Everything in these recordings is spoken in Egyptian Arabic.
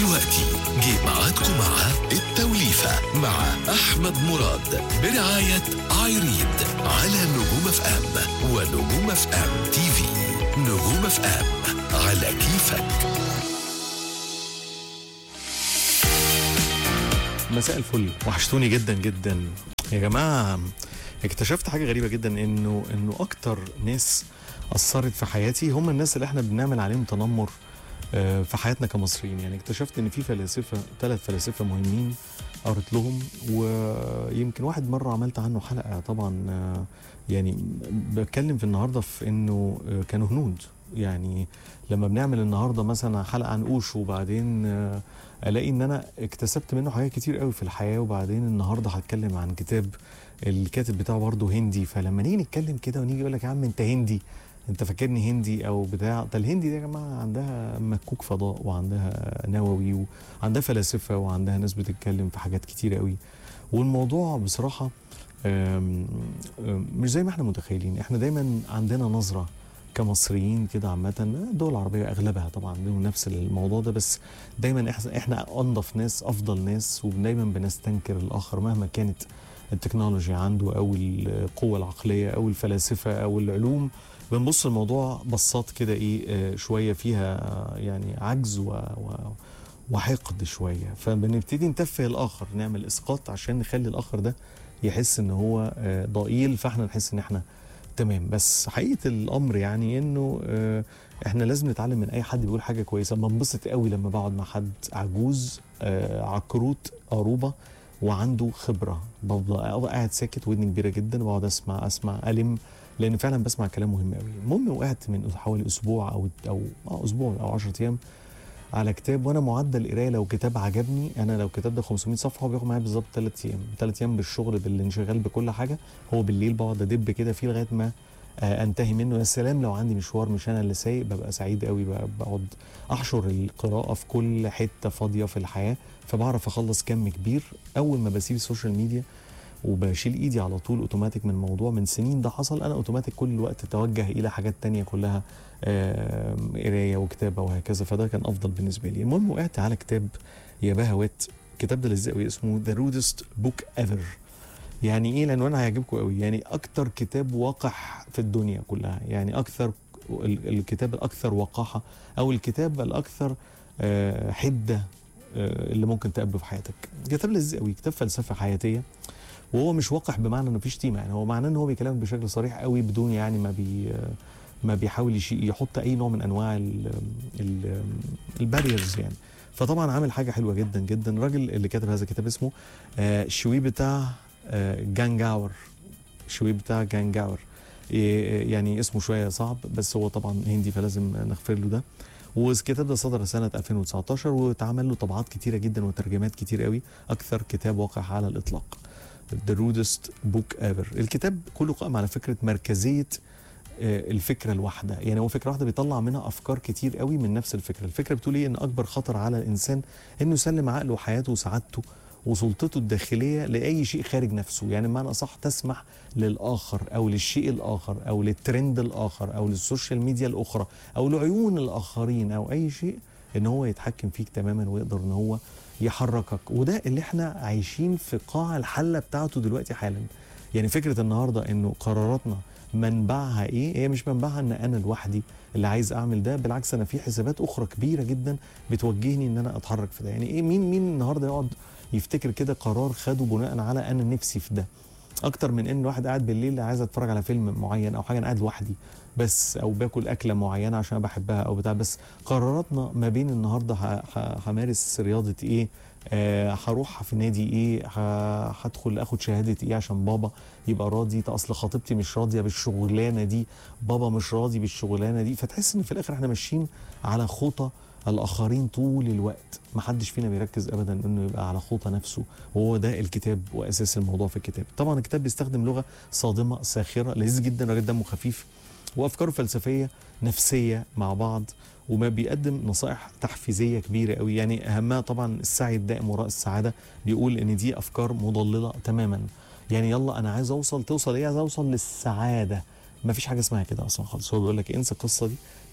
دلوقتي جه ميعادكم مع التوليفة مع أحمد مراد برعاية عايريد على نجوم اف ام ونجوم اف ام تي في نجوم اف ام على كيفك مساء الفل وحشتوني جدا جدا يا جماعه اكتشفت حاجه غريبه جدا انه انه اكتر ناس اثرت في حياتي هم الناس اللي احنا بنعمل عليهم تنمر آه، في حياتنا كمصريين يعني اكتشفت ان في فلاسفه ثلاث فلاسفه مهمين قريت لهم ويمكن واحد مره عملت عنه حلقه طبعا آه، يعني بتكلم في النهارده في انه آه، كانوا هنود يعني لما بنعمل النهارده مثلا حلقه عن اوشو وبعدين آه، الاقي ان انا اكتسبت منه حاجات كتير قوي في الحياه وبعدين النهارده هتكلم عن كتاب الكاتب بتاعه برضه هندي فلما نيجي نتكلم كده ونيجي يقول لك يا عم انت هندي انت فاكرني هندي او بتاع ده الهندي دي يا جماعه عندها مكوك فضاء وعندها نووي وعندها فلاسفه وعندها ناس بتتكلم في حاجات كتير قوي والموضوع بصراحه أم، أم، مش زي ما احنا متخيلين احنا دايما عندنا نظره كمصريين كده عامة الدول العربية أغلبها طبعا عندهم نفس الموضوع ده بس دايما احنا احنا أنظف ناس أفضل ناس ودايما بنستنكر الآخر مهما كانت التكنولوجيا عنده أو القوة العقلية أو الفلاسفة أو العلوم بنبص الموضوع بصات كده إيه آه، شوية فيها آه، يعني عجز و, و وحقد شوية فبنبتدي نتفه الآخر نعمل إسقاط عشان نخلي الآخر ده يحس إن هو آه، ضئيل فإحنا نحس إن إحنا تمام بس حقيقه الامر يعني انه آه، احنا لازم نتعلم من اي حد بيقول حاجه كويسه بنبسط قوي لما بقعد مع حد عجوز آه، عكروت قروبه وعنده خبره بفضل قاعد ساكت ودني كبيره جدا وبقعد اسمع اسمع الم لان فعلا بسمع كلام مهم قوي المهم وقعت من حوالي اسبوع او او آه، اسبوع او 10 ايام على كتاب وانا معدل قرايه لو كتاب عجبني انا لو كتاب ده 500 صفحه هو بياخد معايا بالظبط 3 ايام 3 ايام بالشغل بالانشغال بكل حاجه هو بالليل بقعد ادب كده فيه لغايه ما آه، انتهي منه يا سلام لو عندي مشوار مش انا اللي سايق ببقى سعيد قوي بقى بقعد احشر القراءه في كل حته فاضيه في الحياه فبعرف اخلص كم كبير اول ما بسيب السوشيال ميديا وبشيل ايدي على طول اوتوماتيك من الموضوع من سنين ده حصل انا اوتوماتيك كل الوقت توجه الى حاجات تانية كلها آم، قرايه وكتابه وهكذا فده كان افضل بالنسبه لي المهم وقعت على كتاب يا بهوات الكتاب ده لذيذ قوي اسمه ذا رودست بوك ايفر يعني ايه لانه انا هيعجبكم قوي يعني اكتر كتاب وقح في الدنيا كلها يعني اكثر ال- الكتاب الاكثر وقاحه او الكتاب الاكثر آه، حده آه، اللي ممكن تقابله في حياتك كتاب لذيذ قوي كتاب فلسفه حياتيه وهو مش وقح بمعنى انه في شتيمه يعني هو معناه ان هو بيكلمك بشكل صريح قوي بدون يعني ما بي ما بيحاول يشي- يحط اي نوع من انواع الباريرز يعني فطبعا عامل حاجه حلوه جدا جدا الراجل اللي كاتب هذا الكتاب اسمه آه، شوي بتاع آه، جانجاور شوي بتاع جانجاور إيه، يعني اسمه شويه صعب بس هو طبعا هندي فلازم نغفر له ده والكتاب ده صدر سنه 2019 واتعمل له طبعات كتيره جدا وترجمات كتير قوي اكثر كتاب وقع على الاطلاق The Rudest Book Ever الكتاب كله قائم على فكره مركزيه آه، الفكره الواحده يعني هو فكره واحده بيطلع منها افكار كتير قوي من نفس الفكره الفكره بتقول ايه ان اكبر خطر على الانسان انه يسلم عقله وحياته وسعادته وسلطته الداخليه لاي شيء خارج نفسه يعني بمعنى اصح تسمح للاخر او للشيء الاخر او للترند الاخر او للسوشيال ميديا الاخرى او لعيون الاخرين او اي شيء ان هو يتحكم فيك تماما ويقدر ان هو يحركك وده اللي احنا عايشين في قاع الحله بتاعته دلوقتي حالا يعني فكره النهارده انه قراراتنا منبعها ايه هي مش منبعها ان انا لوحدي اللي عايز اعمل ده بالعكس انا في حسابات اخرى كبيره جدا بتوجهني ان انا اتحرك في ده يعني ايه مين مين النهارده يقعد يفتكر كده قرار خده بناء على انا نفسي في ده اكتر من ان واحد قاعد بالليل عايز اتفرج على فيلم معين او حاجه انا قاعد لوحدي بس او باكل اكله معينه عشان أنا بحبها او بتاع بس قراراتنا ما بين النهارده ه- ه- همارس رياضه ايه آه، هروح في نادي ايه ه- هدخل اخد شهاده ايه عشان بابا يبقى راضي ده اصل خطيبتي مش راضيه بالشغلانه دي بابا مش راضي بالشغلانه دي فتحس ان في الاخر احنا ماشيين على خطى الاخرين طول الوقت ما حدش فينا بيركز ابدا انه يبقى على خطى نفسه وهو ده الكتاب واساس الموضوع في الكتاب طبعا الكتاب بيستخدم لغه صادمه ساخره لذيذ جدا راجل دمه خفيف وافكاره فلسفيه نفسيه مع بعض وما بيقدم نصائح تحفيزيه كبيره قوي يعني اهمها طبعا السعي الدائم وراء السعاده بيقول ان دي افكار مضلله تماما يعني يلا انا عايز اوصل توصل ايه عايز اوصل للسعاده ما فيش حاجه اسمها كده اصلا خالص هو بيقول لك انسى القصه دي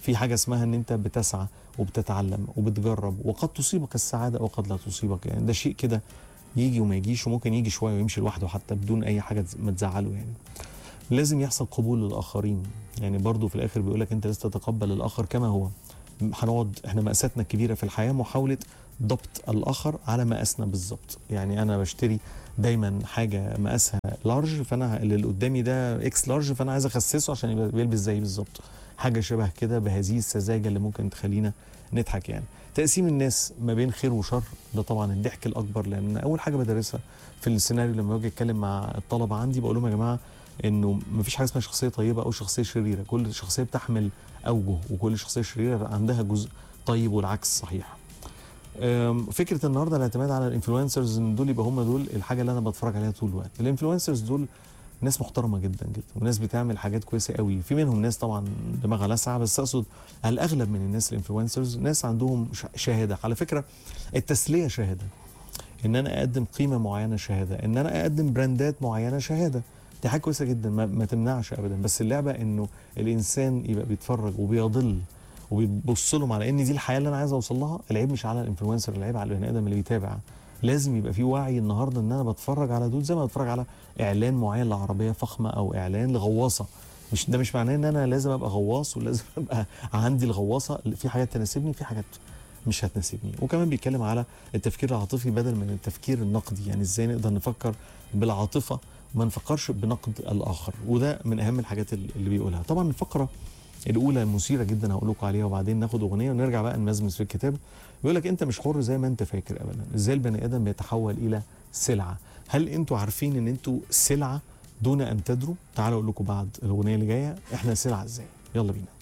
في حاجه اسمها ان انت بتسعى وبتتعلم وبتجرب وقد تصيبك السعاده وقد لا تصيبك يعني ده شيء كده يجي وما يجيش وممكن يجي شويه ويمشي لوحده حتى بدون اي حاجه ما تزعله يعني لازم يحصل قبول للاخرين يعني برضو في الاخر بيقول لك انت لازم تتقبل الاخر كما هو هنقعد احنا مقاساتنا الكبيره في الحياه محاوله ضبط الاخر على مقاسنا بالظبط يعني انا بشتري دايما حاجه مقاسها لارج فانا اللي قدامي ده اكس لارج فانا عايز اخسسه عشان يبقى بيلبس زيي بالظبط حاجه شبه كده بهذه السذاجه اللي ممكن تخلينا نضحك يعني تقسيم الناس ما بين خير وشر ده طبعا الضحك الاكبر لان اول حاجه بدرسها في السيناريو لما باجي اتكلم مع الطلبه عندي بقول لهم يا جماعه انه ما فيش حاجه اسمها شخصيه طيبه او شخصيه شريره كل شخصيه بتحمل اوجه وكل شخصيه شريره عندها جزء طيب والعكس صحيح أم، فكره النهارده الاعتماد على الانفلونسرز ان دول يبقى هم دول الحاجه اللي انا بتفرج عليها طول الوقت الانفلونسرز دول ناس محترمه جدا جدا وناس بتعمل حاجات كويسه قوي في منهم ناس طبعا دماغها لاسعه بس اقصد الاغلب من الناس الانفلونسرز ناس عندهم ش- شهاده على فكره التسليه شهاده ان انا اقدم قيمه معينه شهاده ان انا اقدم براندات معينه شهاده دي حاجه كويسه جدا ما, ما تمنعش ابدا بس اللعبه انه الانسان يبقى بيتفرج وبيضل وبيبص لهم على ان دي الحياه اللي انا عايز اوصل لها العيب مش على الانفلونسر العيب على البني ادم اللي بيتابع لازم يبقى في وعي النهارده ان انا بتفرج على دول زي ما بتفرج على اعلان معين لعربيه فخمه او اعلان لغواصه مش ده مش معناه ان انا لازم ابقى غواص ولازم ابقى عندي الغواصه في حاجات تناسبني في حاجات مش هتناسبني وكمان بيتكلم على التفكير العاطفي بدل من التفكير النقدي يعني ازاي نقدر نفكر بالعاطفه وما نفكرش بنقد الاخر وده من اهم الحاجات اللي بيقولها طبعا الفقره الاولى مثيره جدا هقول لكم عليها وبعدين ناخد اغنيه ونرجع بقى نمزمز في الكتاب بيقول لك انت مش حر زي ما انت فاكر ابدا ازاي البني ادم بيتحول الى سلعه هل انتوا عارفين ان انتوا سلعه دون ان تدروا تعالوا اقول لكم بعد الاغنيه اللي جايه احنا سلعه ازاي يلا بينا